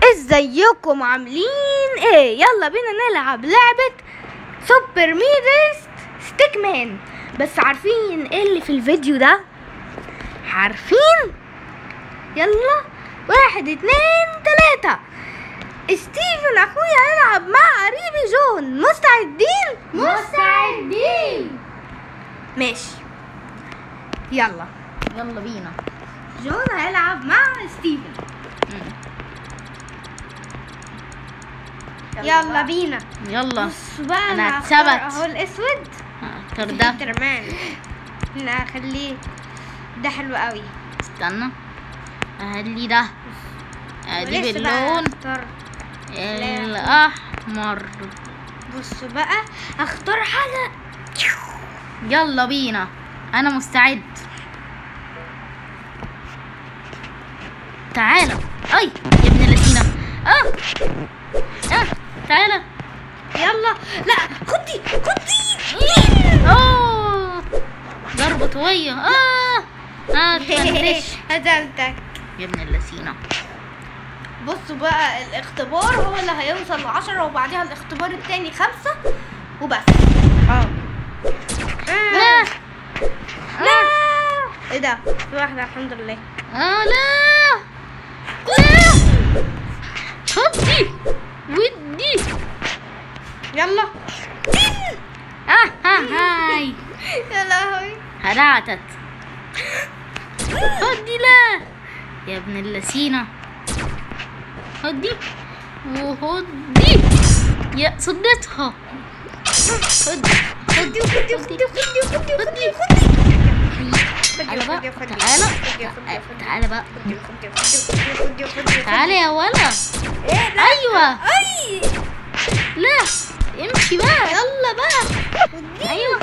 ازيكم عاملين ايه يلا بينا نلعب لعبة سوبر ميدست ستيك مان بس عارفين ايه اللي في الفيديو ده عارفين يلا واحد اتنين تلاتة ستيفن اخويا هيلعب مع قريبي جون مستعدين مستعدين ماشي يلا يلا بينا جون هيلعب مع ستيفن يلا بقى. بينا يلا بص بقى أنا انا هختار هكسبك. اهو الاسود اختار ده سبايدر لا خليه ده حلو قوي استنى اهلي ده اجيب ولسه بقى اللون اختار الاحمر بص بقى اختار حاجه يلا بينا انا مستعد تعالى اي يا ابن اللذينه اه اه تعالى يلا لا خدي خدي اوه ضربة قوية اه اه تفنش هزمتك يا ابن اللذينه بصوا بقى الاختبار هو اللي هيوصل لعشرة وبعديها الاختبار التاني خمسة وبس اه لا لا ايه ده في واحدة الحمد لله آه لا لا خدي ودي يلا اه ها هاي يا لهوي هرعتت خدي لا يا ابن اللسينة خدي وخدي يا صدتها خدي خدي خدي خدي خدي خدي خدي تعالى بقى خدي، خدي، تعالى خدي، خدي، خدي. تعالى بقى خدي خدي خدي خدي خدي خدي تعالى يا ولا ايه لا ايوه اي لا امشي بقى يلا بقى ايوه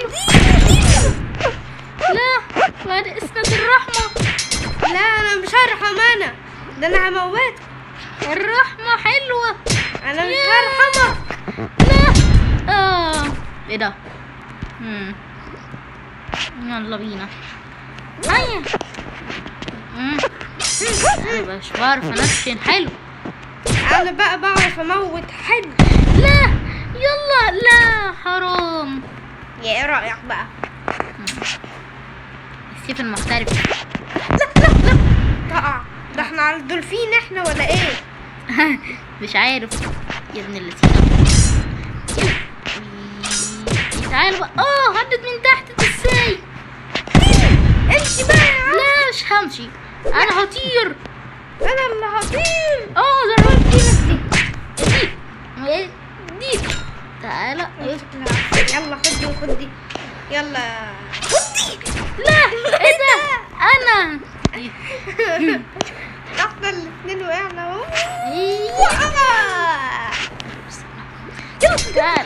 لا بعد اسمة الرحمة لا انا مش هرحم انا ده انا هموتك الرحمة حلوة انا مش يا. هرحمك لا اه ايه ده مم. يلا بينا هيا مم. انا مش بعرف انشن حلو انا بقى بعرف اموت حلو لا يلا لا حرام يا ايه رايك بقى السيف المحترف تقع ده احنا على الدولفين احنا ولا ايه مش عارف يا ابن اللذينة تعال بقى اه عدت من تحت ازاي امشي بقى يا عم لا مش همشي انا هطير انا اللي هطير اه ضربت نفسي دي دي تعالى يلا خدي وخدي يلا خدي لا ايه ده انا احنا الاثنين وقعنا اهو إيه. تعال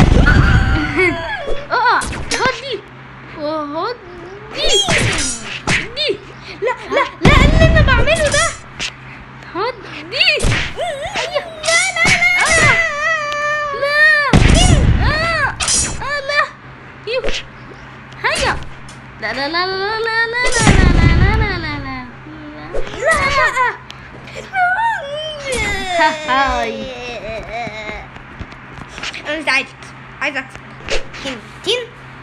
اه هدي وهدي دي لا لا لا اللي انا بعمله ده هدي لا لا لا لا آه. آه لا يو هيا لا لا لا لا لا لا لا لا لا لا لا لا لا هاي. انا مش عايز عايز اكسب تين تين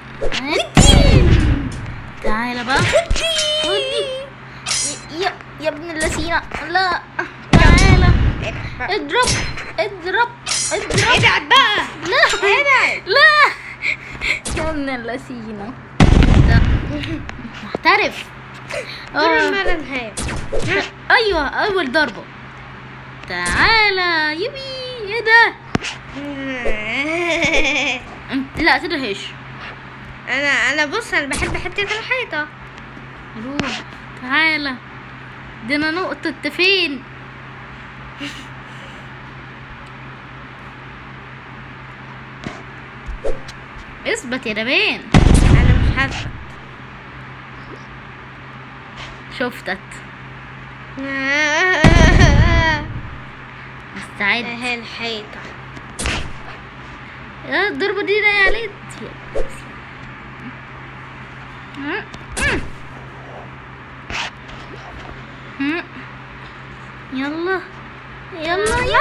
تعالى بقى خدي يا يا ابن اللذينة لا تعالى اضرب اضرب اضرب ابعد بقى لا ابعد لا يا ابن اللذينة ده محترف دور آه. ما لا نهاية ايوه اول ضربة تعالى يبي ايه ده انت- لا تدهش انا انا بص انا بحب حتة الحيطة روح تعالى دي انا نقطة انت فين اثبت يا ربان انا مش هثبت شفتك مستعد اهي الحيطة يا الضربة دي ده يا ليت يلا يلا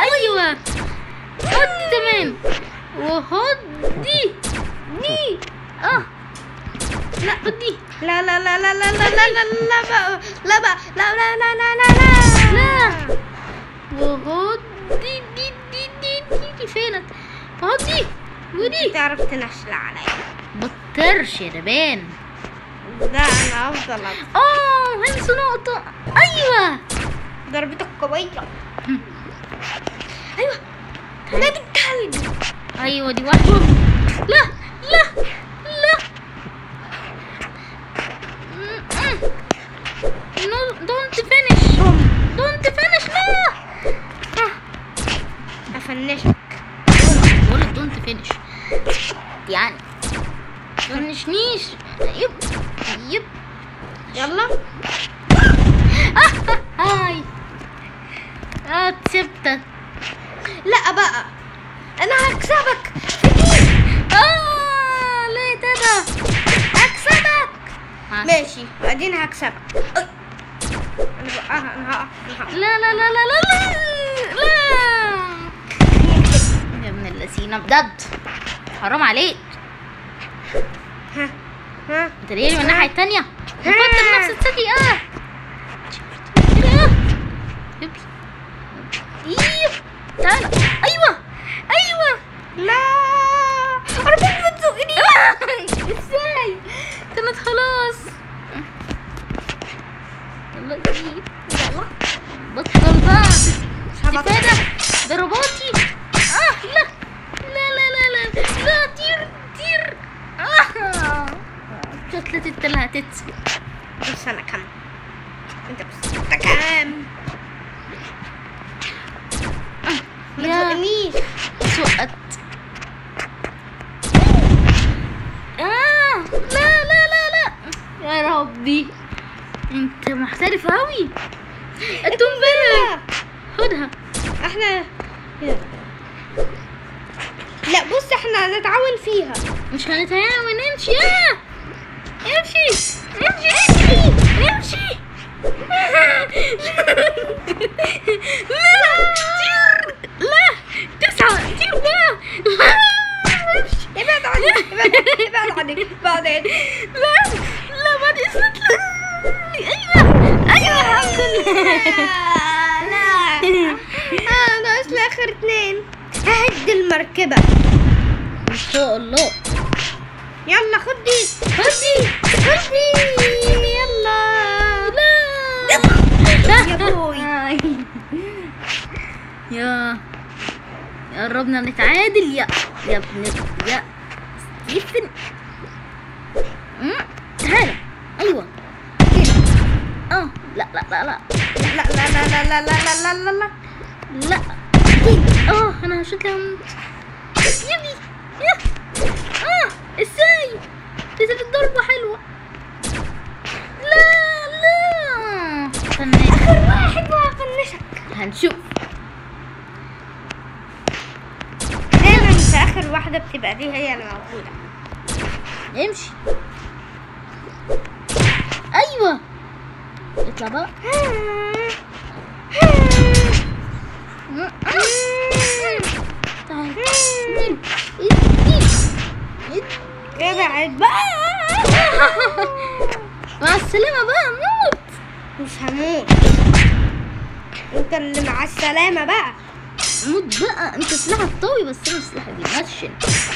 ايوه خد دي تمام وخد دي دي اه لا خد دي لا لا لا لا لا لا لا لا لا بقى لا بقى لا لا لا لا لا لا لا وخد دي دي دي دي دي, دي فينك خد دي ودي تعرف تنشل عليا بطرش يا ربان ده انا افضل أضرب. اه هنسوا نقطة ايوه ضربتك قوية ايوه نادي الكلب ايوه دي واحدة لا لا لا نو دونت فينيش دونت فينيش لا افنشك بقول لك دونت فينيش يعني فنشنيش يب يب يلا هاي اه كسبتك لا بقى انا هكسبك اه ليه كده هكسبك ها. ماشي بعدين هكسبك أي. انا بقى انا هقع انا هقع لا لا لا لا لا لا لا يا ابن اللذينه بجد حرام عليك ها ها انت ليه من الناحيه التانيه بفكر نفس الثانية اه آه. يب. يب. تعالى ايوه ايوه لا انا كنت بتزقني ازاي كانت خلاص يلا جيب يلا بطل بقى استفادة ضرباتي اه لا لا لا لا لا لا طير طير اه شكلت اتلهتت بس انا كم انت بس انت كام ما يا. تزقنيش سقط آه لا لا لا لا يا ربي انت محترف قوي التنبيه خدها احنا لا بص احنا هنتعاون فيها مش هنتعاون امشي يا امشي امشي امشي امشي لا طير لا تسعة طير بقى لا ابعد عني ابعد ابعد عني ابعد عني لا لا بعد اذنك لا ايوه ايوه الحمد لله لا اه ناقص لي اخر اتنين ههد المركبة ان شاء الله يلا خد دي خد دي خد دي يلا لا يا بوي. يا يا قربنا نتعادل يا يا ابن يا ستيفن أمم، تعالى ايوه اه لا لا لا لا لا لا لا لا لا لا لا لا لا لا اه انا شكلها هموت يبي يا اه ازاي كانت الضربة حلوة لا لا استنى اخر واحد وهفنشك هنشوف دايما في اخر واحدة بتبقى دي هي اللي موجودة امشي ايوه اطلع بقى تعال اتنين اتنين ابعد بقى مع السلامة بقى موت مش هموت انت اللي مع السلامة بقى موت بقى انت سلاحك قوي بس انا سلاحي بينشن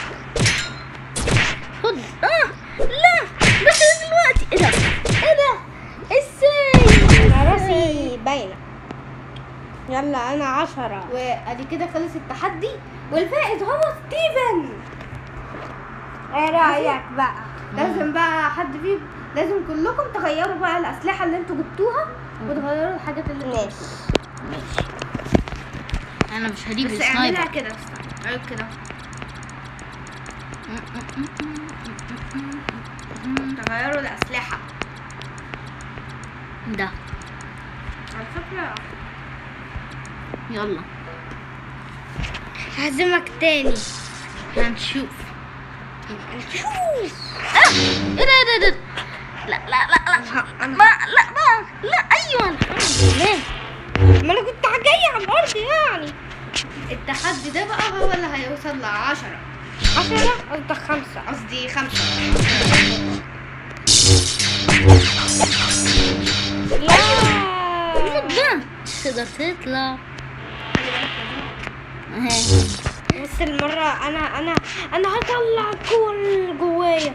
خد اه لا بس دلوقتي ايه ده ايه ده ازاي انا راسي باينة يلا انا عشرة وادي كده خلص التحدي والفائز هو ستيفن ايه رايك بقى لازم بقى حد فيكم لازم كلكم تغيروا بقى الاسلحه اللي انتوا جبتوها وتغيروا الحاجات اللي انتوا ماشي. جبتوها ماشي انا مش هجيب بس اعملها السنايبر كده استنى اعمل كده تغيروا الاسلحه ده على فكره يلا هعزمك تاني هنشوف نشوف آه! ايه ده ايه ده إيه ده لا لا لا لا أنا- بقى لا بقى لا ايوه الحمد لله ما انا كنت جاي على الارض يعني التحدي ده بقى هو اللي هيوصل لعشرة عشرة قصدك خمسة قصدي خمسة الموت لا ده تقدر تطلع اهي بس المرة أنا أنا أنا هطلع القوة اللي جوايا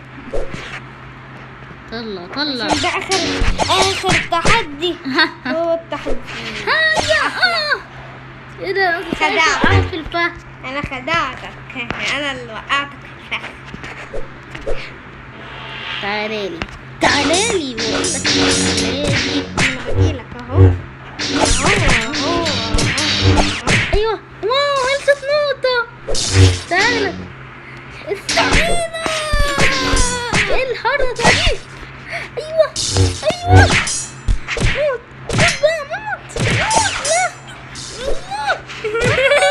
طلع طلع عشان ده آخر آخر تحدي هو التحدي هيا اه ايه ده أنت خدعت. وقعت في الفخ أنا خدعتك أنا اللي وقعتك في الفخ تعالى لي تعالى لي بقول لك تعالى لي أنا بجيلك أهو أهو أهو أهو ايوه واو خلصت نقطة تعالى استعينا ايه الحركة دي ايوه ايوه موت موت بقى موت موت لا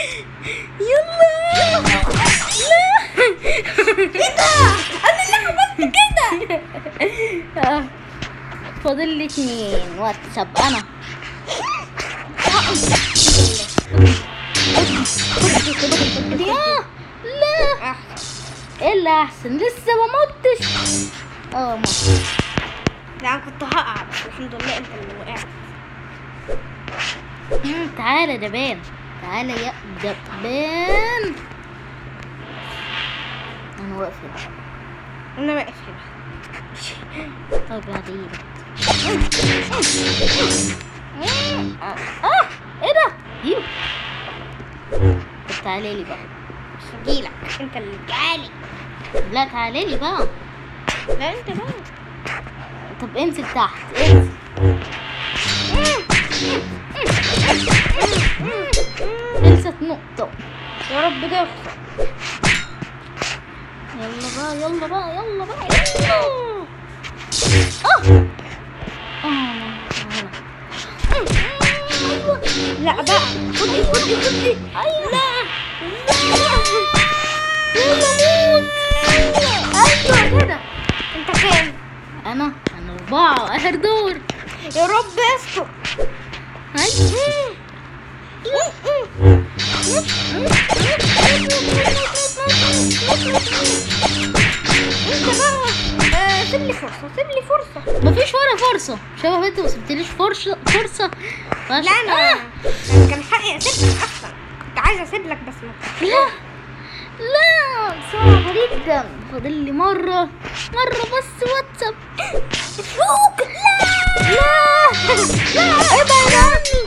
يلا لا ايه ده انا اللي عملت كده فاضل لي اتنين واتساب انا يا لا أحسن ايه اللي احسن لسه ما متش اه مت لا أنا كنت هقع بس الحمد لله أنت اللي وقعت مم، تعالى دبان تعالى يا دبان انا واقف هنا. أنا واقف هنا طب بعدين اه ايه ده يو طب تعالى لي بقى مش هجيلك أنت اللي جالي لا تعالى لي بقى لا أنت بقى طب انزل تحت انزل خلصت نقطة يا رب تخسر يلا بقى يلا بقى يلا بقى يلا اه اه أيوة. لا بقى خدي خدي خدي ايوه لا لا يلا موت ايوه كده أنت كام انا انا اربعة اخر دور يا رب استر هاي انت بقى آه، سيب لي فرصة سيب لي فرصة مفيش ولا فرصة شباب انت ما سبتليش فرصة فرصة فعش... لا انا آه. أنا كان حقي اسيب لك احسن كنت عايزة اسيب لك بس ما لا لا صعبة جدا فاضل لي مرة مرة بس واتساب فوق لا لا لا ابعد عني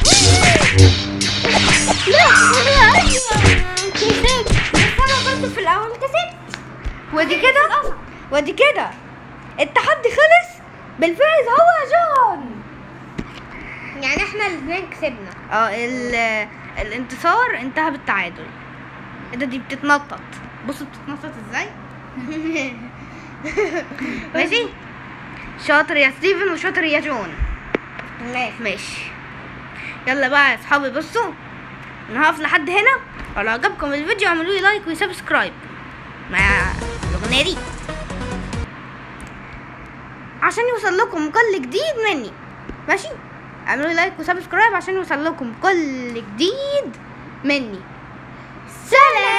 لا لا ايوه كسبت بس انا برضه في الاول كسبت ودي كده ودي كده التحدي خلص بالفائز هو جون يعني احنا الاثنين كسبنا اه ال- الانتصار انتهى بالتعادل ايه ده دي بتتنطط بصوا بتتنطط ازاي ماشي شاطر يا ستيفن وشاطر يا جون ماشي ماشي يلا بقى يا اصحابي بصوا انا هقف لحد هنا ولو عجبكم الفيديو اعملوا لي لايك وسبسكرايب مع الاغنيه دي عشان يوصل لكم كل جديد مني ماشي اعملوا لي لايك وسبسكرايب عشان يوصل لكم كل جديد مني سلام